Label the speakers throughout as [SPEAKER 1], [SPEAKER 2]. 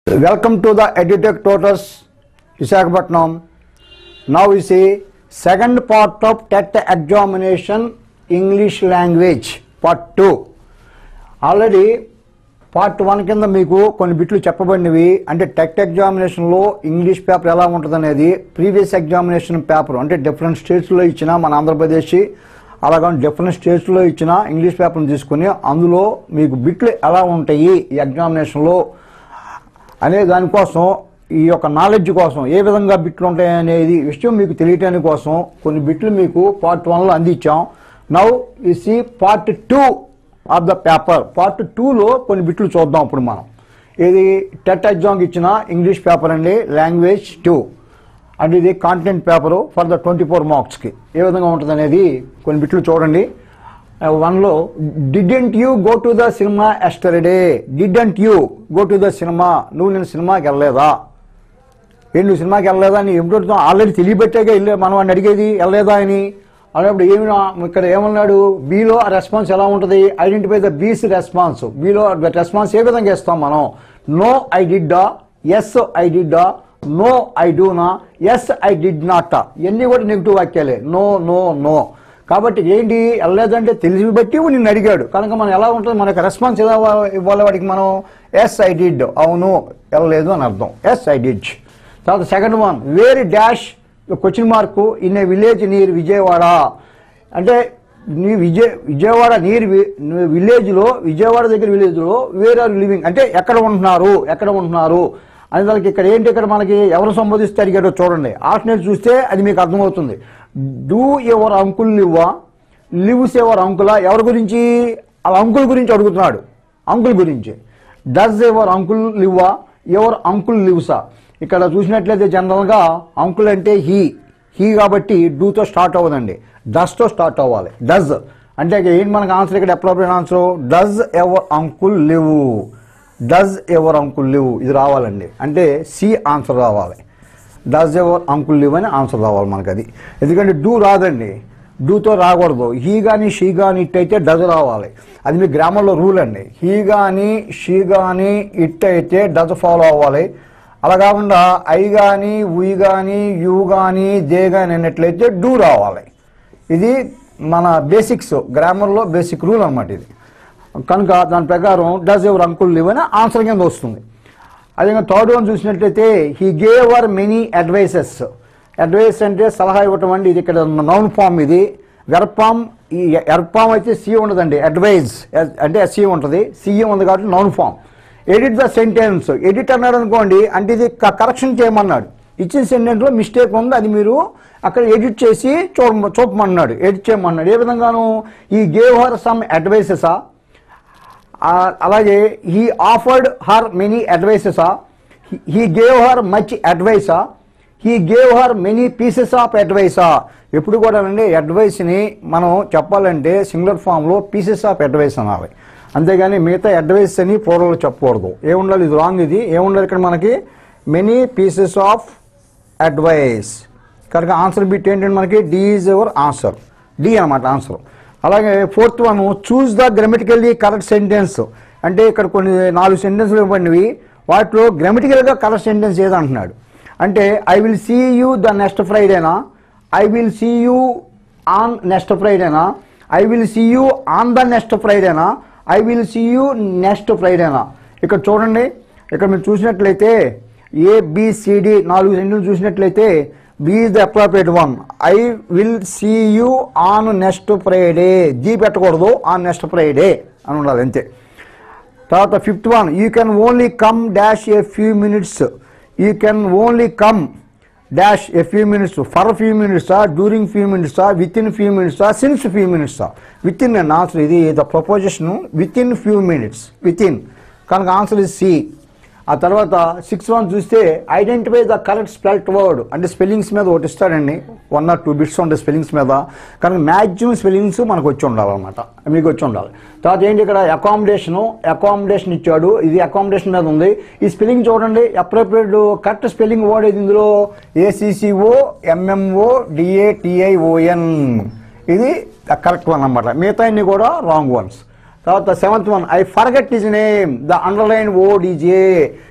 [SPEAKER 1] Welcome to the EduTech Tutors Visakhapatnam. Now we see second part of TET examination English language part 2. Already part one కింద మీకు కొన్ని బిట్లు చెప్పబడినవి అంటే TET ఎగ్జామినేషన్లో English paper ఎలా ఉంటుంది అనేది ప్రీవియస్ ఎగ్జామినేషన్ పేపర్ అంటే డిఫరెంట్ స్టేట్స్లో ఇచ్చిన మన ఆంధ్రప్రదేశ్ అలాగే డిఫరెంట్ స్టేట్స్లో ఇచ్చిన ఇంగ్లీష్ పేపర్ని తీసుకుని అందులో మీకు బిట్లు ఎలా ఉంటాయి ఈ ఎగ్జామినేషన్లో అనే దానికోసం ఈ యొక్క నాలెడ్జ్ కోసం ఏ విధంగా బిట్లు ఉంటాయి అనేది విషయం మీకు తెలియటానికి కోసం కొన్ని బిట్లు మీకు పార్ట్ వన్లో అందించాం నౌ ఈ see part two of the paper part టూలో కొన్ని బిట్లు చూద్దాం ఇప్పుడు మనం ఇది టెట్ ఎగ్జామ్కి ఇచ్చిన ఇంగ్లీష్ పేపర్ అండి లాంగ్వేజ్ టూ అంటే ఇది content paper for the twenty four మార్క్స్కి ఏ విధంగా ఉంటుంది అనేది కొన్ని బిట్లు చూడండి వన్లో didn't you go to the cinema yesterday didn't you go to the cinema నువ్వు నేను సినిమాకి వెళ్ళలేదా ఏ నువ్వు సినిమాకి వెళ్ళలేదా అని ఏమిటో ఆల్రెడీ తెలియబెట్టాగా వెళ్ళే మనం అని అడిగేది వెళ్ళలేదా అని అన్నప్పుడు ఏమి నా- ఇక్కడ ఏమన్నాడు బీలో ఆ రెస్పాన్స్ ఎలా ఉంటుంది ఐడెంటిఫై ద బీస్ రెస్పాన్స్ బీలో రెస్పాన్స్ ఏ విధంగా ఇస్తాం మనం నో ఐ డిడ్డా ఎస్ ఐ డిడ్డా నో ఐ డూనా ఎస్ ఐ డిడ్ నాట్ ఇవన్నీ కూడా నెగిటివ్ వాక్యాలే నో నో నో కాబట్టి ఏంటి వెళ్ళలేదంటే తెలిసి బట్టి నిన్ను అడిగాడు కనుక మనం ఎలా ఉంటుంది మనకు రెస్పాన్స్ ఎలా ఇవ్వాలి వాడికి మనం ఎస్ ఐ డిడ్ అవును వెళ్ళలేదు అని అర్థం ఎస్ ఐ డిడ్ తర్వాత second one where dash question mark in a village near Vijayawada అంటే నీ విజయ విజయవాడ నీర్ విలేజ్లో విజయవాడ దగ్గర విలేజ్లో వేర్ ఆర్ లివింగ్ అంటే ఎక్కడ ఉంటున్నారు ఎక్కడ ఉంటున్నారు అని దానికి ఇక్కడ ఏంటి ఇక్కడ మనకి ఎవరు సంబోధిస్తే అడిగాడో చూడండి ఆల్టర్నేట్ చూస్తే అది మీకు అర్థమవుతుంది డూ ఎవర్ అంకుల్ లివ్వా లివ్స్ ఎవర్ అంకులా ఎవరి గురించి వాళ్ళ అంకుల్ గురించి అడుగుతున్నాడు అంకుల్ గురించి డస్ ఎవర్ అంకుల్ లివ్వా ఎవర్ అంకుల్ లివ్సా ఇక్కడ చూసినట్లయితే జనరల్గా అంకుల్ అంటే హీ హీ కాబట్టి డూతో స్టార్ట్ అవ్వదండి డస్తో స్టార్ట్ అవ్వాలి డజ్ అంటే ఇక ఏంటి మనకు ఆన్సర్ ఇక్కడ appropriate answer does ever uncle live does ever uncle live ఇది రావాలండి అంటే సి ఆన్సర్ రావాలి డస్ ఎవర్ అంకుల్ లివ్ అని ఆన్సర్ రావాలి మనకు అది ఎందుకంటే డూ రాదండి డూతో రాకూడదు హీ కానీ షీ కానీ ఇట్ అయితే డజ్ రావాలి అది మీ గ్రామంలో రూల్ అండి హీ కానీ షీ కానీ ఇట్ అయితే డజ్ ఫాలో అవ్వాలి అలా కాకుండా ఐ కానీ ఉయ్ కానీ యూ కానీ దే కానీ అన్నట్లయితే డూ రావాలి ఇది మన బేసిక్స్ గ్రామర్లో బేసిక్ రూల్ అన్నమాట ఇది కనుక దాని ప్రకారం డస్ ఎవర్ అంకుల్ లివ్ అని ఆన్సర్ కింద వస్తుంది అదే థర్డ్ వన్ చూసినట్లయితే he gave are many advices advice అంటే సలహా ఇవ్వటం అండి ఇది ఇక్కడ నౌన్ ఫామ్ ఇది వెర్ఫామ్ ఈ ఎర్ఫామ్ అయితే సి ఉండదండి అడ్వైజ్ అంటే సి ఉంటుంది సిఏ ఉంది కాబట్టి noun form edit the sentence edit అన్నాడు అనుకోండి అంటే ఇది కరెక్షన్ చేయమన్నాడు ఇచ్చిన సెంటెన్స్లో మిస్టేక్ ఉంది అది మీరు అక్కడ ఎడిట్ చేసి చూడ చూపమన్నాడు ఎడిట్ చేయమన్నాడు ఏ విధంగాను ఈ గేవ్ హర్ సమ్ అడ్వైసెసా ఆ, అలాగే హీ ఆఫర్డ్ హర్ మెనీ అడ్వైసెసా హీ గేవ్ హర్ మచ్ అడ్వైసా he gave her many pieces of అడ్వైసా ఎప్పుడు కూడా అండి అడ్వైస్ని మనం చెప్పాలంటే సింగులర్ ఫామ్లో పీసెస్ ఆఫ్ అడ్వైస్ అనాలి అంతేగాని మిగతా అడ్వైస్ అని పూర్వలో చెప్పకూడదు ఏముండాలి ఇది రాంగ్ ఇది ఏముండాలి ఇక్కడ మనకి మెనీ పీసెస్ ఆఫ్ అడ్వైస్ కనుక ఆన్సర్ బిట్ ఏంటంటే మనకి D is our answer D అనమాట ఆన్సర్ అలాగే fourth one choose the grammatically correct sentence అంటే ఇక్కడ కొన్ని నాలుగు సెంటెన్స్లు ఇవ్వబడినవి వాటిలో గ్రామటికల్గా కరెక్ట్ సెంటెన్స్ ఏదంటున్నాడు అంటే I will see you the next ఫ్రైడేనా I will see you on next ఫ్రైడేనా I will see you on the next ఫ్రైడేనా I will see you next ఫ్రైడేనా ఇక్కడ చూడండి ఇక్కడ మీరు చూసినట్లయితే ఏబిసిడి నాలుగు సెంటెన్స్ చూసినట్లయితే B is the appropriate one I will see you on next Friday జీ పెట్టకూడదు ఆన్ నెక్స్ట్ ఫ్రైడే అని ఉండాలి అంతే తర్వాత fifth one you can only come dash a few minutes you can only come dash a few minutes for few మినిట్సా during few మినిట్సా within few మినిట్సా since few మినిట్సా విత్ ఇన్ అండ్ ఆన్సర్ ఇది the preposition within few minutes within కనుక answer is C ఆ తర్వాత six one చూస్తే identify the correct spelt word అంటే స్పెల్లింగ్స్ మీద ఒకటి ఇస్తాడండి వన్ ఆర్ టూ బిట్స్ ఉంటాయి స్పెల్లింగ్స్ మీద కనుక మ్యాక్సిమం స్పెల్లింగ్స్ మనకు వచ్చి ఉండాలన్నమాట మీకు వచ్చి ఉండాలి తర్వాత ఏంటి ఇక్కడ అకామిడేషన్ అకామిడేషన్ ఇచ్చాడు ఇది అకామిడేషన్ మీద ఉంది ఈ స్పెల్లింగ్ చూడండి అప్రోప్రియేట్ కరెక్ట్ స్పెల్లింగ్ వర్డ్ ఇది ఇందులో ఏసీసీఓ ఎంఎంఓ డిఏటిఐఓఎన్ ఇది కరెక్ట్ వన్ అనమాట మిగతా అన్ని కూడా రాంగ్ వన్స్ తర్వాత seventh one I forget is name the underline ఓ డీజే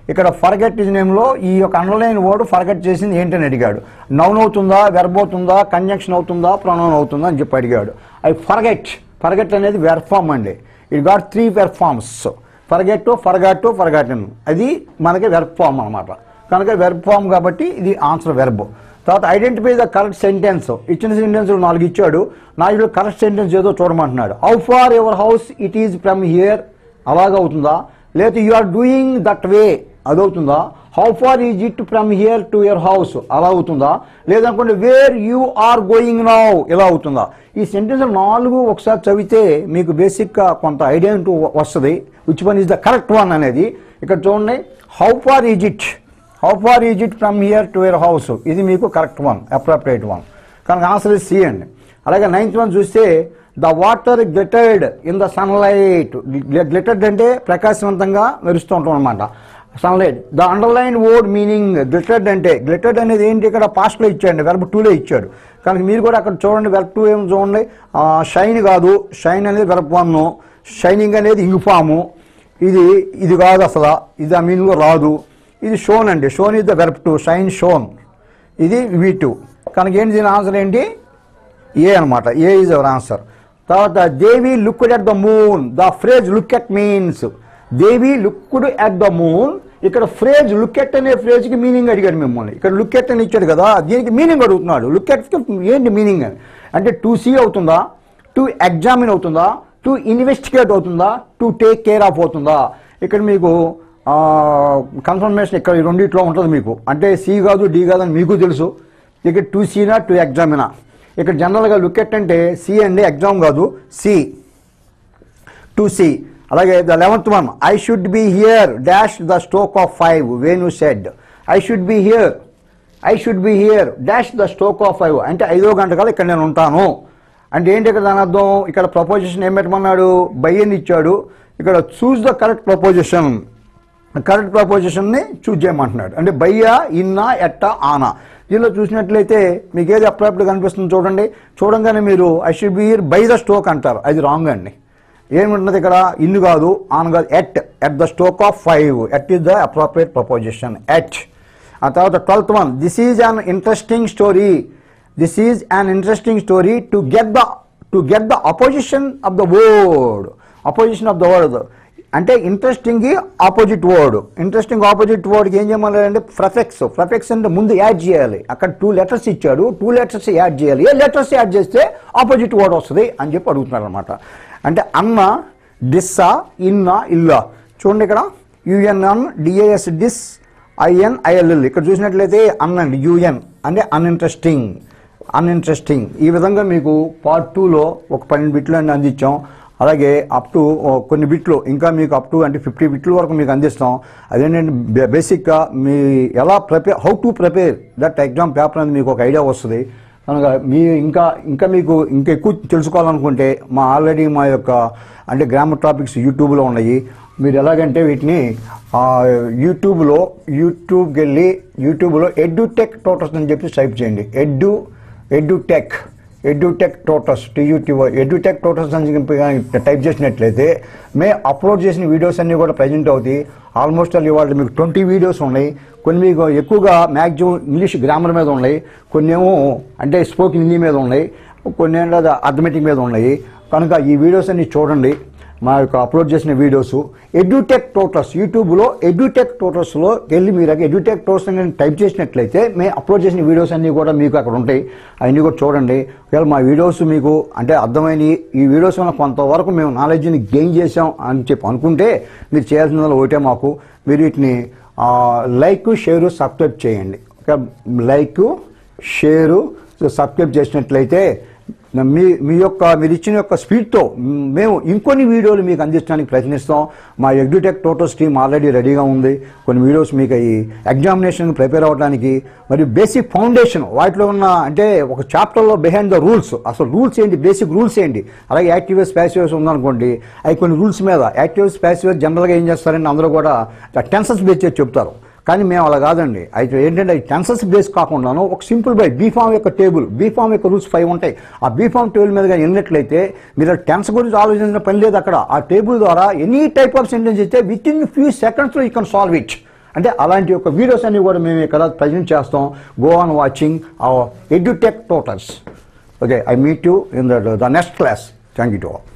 [SPEAKER 1] ఇక్కడ ఫర్గెట్ ఇస్ నేమ్లో ఈ యొక్క అండర్లైన్ వర్డ్ ఫర్గెట్ చేసింది ఏంటని అడిగాడు నౌన్ అవుతుందా వెర్బ్ అవుతుందా కంజంక్షన్ అవుతుందా ప్రొనౌన్ అవుతుందా అని చెప్పి అడిగాడు అవి ఫర్గెట్ ఫర్గెట్ అనేది వెర్ఫామ్ అండి it got three verb forms forget forgot forgotten అది మనకి వెర్బ్ ఫామ్ అనమాట కనుక వెర్బ్ ఫామ్ కాబట్టి ఇది ఆన్సర్ వెర్బ్ తర్వాత ఐడెంటిఫై ద కరెక్ట్ సెంటెన్స్ ఇచ్చిన సెంటెన్స్ నాలుగు ఇచ్చాడు నాలుగు కరెక్ట్ సెంటెన్స్ ఏదో చూడమంటున్నాడు how far your house it is from here అలాగవుతుందా లేదా you are doing that way అదవుతుందా how far is it from here to your house అలా అవుతుందా లేదనుకోండి where you are going now ఇలా అవుతుందా ఈ సెంటెన్స్ నాలుగు ఒకసారి చదివితే మీకు బేసిక్గా కొంత ఐడియా అంటూ వస్తుంది which one is the correct one అనేది ఇక్కడ చూడండి how far is it how far is it from here to your house ఇది మీకు కరెక్ట్ వన్ అప్రాప్రియేట్ వన్ కనుక ఆన్సర్ సి అండి అలాగే నైన్త్ వన్ చూస్తే the water glittered in the sunlight glittered అంటే ప్రకాశవంతంగా మెరుస్తూ ఉంటాం అనమాట sunlight the underline word meaning glittered అంటే గ్లిటర్డ్ అనేది ఏంటి ఇక్కడ పాస్ట్లో ఇచ్చాడు వెర్బ్ టూలో ఇచ్చాడు కనుక మీరు కూడా అక్కడ చూడండి వెర్బ్ టూ ఏమో చూడండి షైన్ కాదు షైన్ అనేది వెర్బ్ వన్ షైనింగ్ అనేది ఇంగుఫాము ఇది ఇది కాదు అసలు ఇది ఆ మీనింగ్ రాదు ఇది షోన్ అండి shone is the verb to shine shone ఇది వి టూ కనుక ఏంటి దీని ఆన్సర్ ఏంటి ఏ అనమాట ఏ ఈజ్ అవర్ ఆన్సర్ తర్వాత Devi looked at the moon the phrase look at means Devi looked at the moon ఇక్కడ ఫ్రేజ్ లుక్ ఎట్ అనే ఫ్రేజ్కి మీనింగ్ అడిగాడు మిమ్మల్ని ఇక్కడ లుక్ ఎట్ అని ఇచ్చాడు కదా దీనికి మీనింగ్ అడుగుతున్నాడు లుక్ ఎట్ ఏంటి మీనింగ్ అని అంటే టు సీ అవుతుందా టు ఎగ్జామిన్ అవుతుందా టు ఇన్వెస్టిగేట్ అవుతుందా టు టేక్ కేర్ ఆఫ్ అవుతుందా ఇక్కడ మీకు కన్ఫర్మేషన్ ఇక్కడ ఈ రెండిట్లో ఉంటుంది మీకు అంటే సి కాదు డి కాదు అని మీకు తెలుసు ఇక్కడ టూ సీనా టూ ఎగ్జామినా ఇక్కడ జనరల్గా లుక్ ఎట్ అంటే సి అండి ఎగ్జామ్ కాదు సి టు సి అలాగే the eleventh one I should be here dash the stroke of five Venu said I should be here I should be here dash the stroke of five అంటే ఐదో గంట కల్లా ఇక్కడ నేను ఉంటాను అంటే ఏంటి ఇక్కడ దాని అర్థం ఇక్కడ ప్రపోజిషన్ ఏం పెట్టమన్నాడు బై అని ఇచ్చాడు ఇక్కడ choose the correct preposition correct ప్రపోజిషన్ని చూజ్ చేయమంటున్నాడు అంటే బయ్యా ఇన్నా ఎట్టా ఆనా దీనిలో చూసినట్లయితే మీకు ఏది అప్పుడప్పుడు కనిపిస్తుంది చూడండి చూడంగానే మీరు I should be here by the stroke అంటారు అది రాంగ్ అండి ఏముంటుంది ఇక్కడ ఇల్లు కాదు ఆన్ కాదు at at the stroke of five at is the appropriate preposition at ఆ తర్వాత twelfth one this is an interesting story this is an interesting story to get the to get the opposition of the word opposition of the word అంటే interesting opposite word interesting opposite వర్డ్కి ఏం చేయమన్నారంటే prefix prefix అంటే ముందు add చేయాలి అక్కడ two letters ఇచ్చాడు two letters add చేయాలి ఏ లెటర్స్ యాడ్ చేస్తే ఆపోజిట్ వర్డ్ వస్తుంది అని చెప్పి అడుగుతున్నారు అనమాట అంటే అన్న డిస్సా ఇన్నా ఇల్లా చూడండి ఇక్కడ యుఎన్ఎన్ డిఏఎస్ డిస్ ఐఎన్ ఐఎల్ఎల్ ఇక్కడ చూసినట్లయితే అన్నండి యుఎన్ అంటే అన్ఇంట్రెస్టింగ్ అన్ఇంట్రెస్టింగ్ ఈ విధంగా మీకు పార్ట్ టూలో ఒక పన్నెండు బిట్లు అన్ని అందించాం అలాగే అప్ టు కొన్ని బిట్లు ఇంకా మీకు అప్ టు అంటే ఫిఫ్టీ బిట్ల వరకు మీకు అందిస్తాం అదేంటంటే బే- బేసిక్గా మీ ఎలా prepare how to prepare that exam paper అనేది మీకు ఒక ఐడియా వస్తుంది కనుక మీ ఇంకా ఇంకా మీకు ఇంకా ఎక్కువ తెలుసుకోవాలనుకుంటే మా ఆల్రెడీ మా యొక్క అంటే గ్రామర్ టాపిక్స్ యూట్యూబ్లో ఉన్నాయి మీరు ఎలాగంటే వీటిని ఆ, యూట్యూబ్లో యూట్యూబ్కి వెళ్ళి యూట్యూబ్లో ఎడ్యుటెక్ టోటర్స్ అని చెప్పి టైప్ చేయండి ఎడ్యు Edutech Edutech Tutors TUT Edutech Tutors అని చెప్పి కానీ టైప్ చేసినట్లయితే మేము అప్లోడ్ చేసిన వీడియోస్ అన్నీ కూడా ప్రజెంట్ అవుతాయి ఆల్మోస్ట్ ఆల్ ఇవాళ మీకు ట్వంటీ వీడియోస్ ఉన్నాయి కొన్ని మీకు ఎక్కువగా మ్యాక్సిమం ఇంగ్లీష్ గ్రామర్ మీద ఉన్నాయి కొన్ని ఏమో అంటే స్పోకెన్ హిందీ మీద ఉన్నాయి కొన్ని ఏంటో అథమెటిక్ మీద ఉన్నాయి కనుక ఈ వీడియోస్ అన్ని చూడండి మా యొక్క అప్లోడ్ చేసిన వీడియోస్ ఎడ్యుటెక్ టోటర్స్ యూట్యూబ్లో ఎడ్యుటెక్ టోటర్స్లో వెళ్ళి మీరు ఎడ్యుటెక్ టోటర్స్ అని టైప్ చేసినట్లయితే మేము అప్లోడ్ చేసిన వీడియోస్ అన్నీ కూడా మీకు అక్కడ ఉంటాయి అవన్నీ కూడా చూడండి ఒకవేళ మా వీడియోస్ మీకు అంటే అర్థమైనవి ఈ వీడియోస్ వల్ల కొంతవరకు మేము నాలెడ్జ్ని గెయిన్ చేసాం అని చెప్పి అనుకుంటే మీరు చేయాల్సిన ఒకటే మాకు మీరు వీటిని లైక్ షేరు సబ్స్క్రైబ్ చేయండి ఓకే లైక్ షేరు సబ్స్క్రైబ్ చేసినట్లయితే మీ మీ యొక్క మీరు ఇచ్చిన యొక్క స్పీడ్తో మేము ఇంకొన్ని వీడియోలు మీకు అందించడానికి ప్రయత్నిస్తాం మా ఎగ్జిటెక్ టోటోస్ టీమ్ ఆల్రెడీ రెడీగా ఉంది కొన్ని వీడియోస్ మీకు ఈ ఎగ్జామినేషన్ ప్రిపేర్ అవ్వడానికి మరియు బేసిక్ ఫౌండేషన్ వాటిలో ఉన్న అంటే ఒక చాప్టర్లో బిహైండ్ ద రూల్స్ అసలు రూల్స్ ఏంటి బేసిక్ రూల్స్ ఏంటి అలాగే యాక్టివేస్ ప్యాసివేస్ ఉందనుకోండి అవి కొన్ని రూల్స్ మీద యాక్టివేస్ ప్యాసివేస్ జనరల్గా ఏం చేస్తారంటే అందరూ కూడా టెన్సెస్ బేస్ చేసి చెప్తారు కానీ మేము అలా కాదండి అయితే ఏంటంటే టెన్సెస్ బేస్ కాకుండాను ఒక సింపుల్ బై బీఫామ్ యొక్క టేబుల్ బీఫామ్ యొక్క రూల్స్ ఫైవ్ ఉంటాయి ఆ బీఫామ్ టేబుల్ మీద వెళ్ళినట్లయితే మీరు టెన్స్ గురించి ఆలోచించిన పని లేదు అక్కడ ఆ టేబుల్ ద్వారా ఎనీ టైప్ ఆఫ్ సెంటెన్స్ ఇస్తే విత్ ఇన్ ఫ్యూ సెకండ్స్లో యూ కెన్ సాల్వ్ ఇట్ అంటే అలాంటి యొక్క వీడియోస్ అన్ని కూడా మేము ఇక్కడ ప్రజెంట్ చేస్తాం go on watching our Edutech Tutors okay I meet you in the the next class thank you to all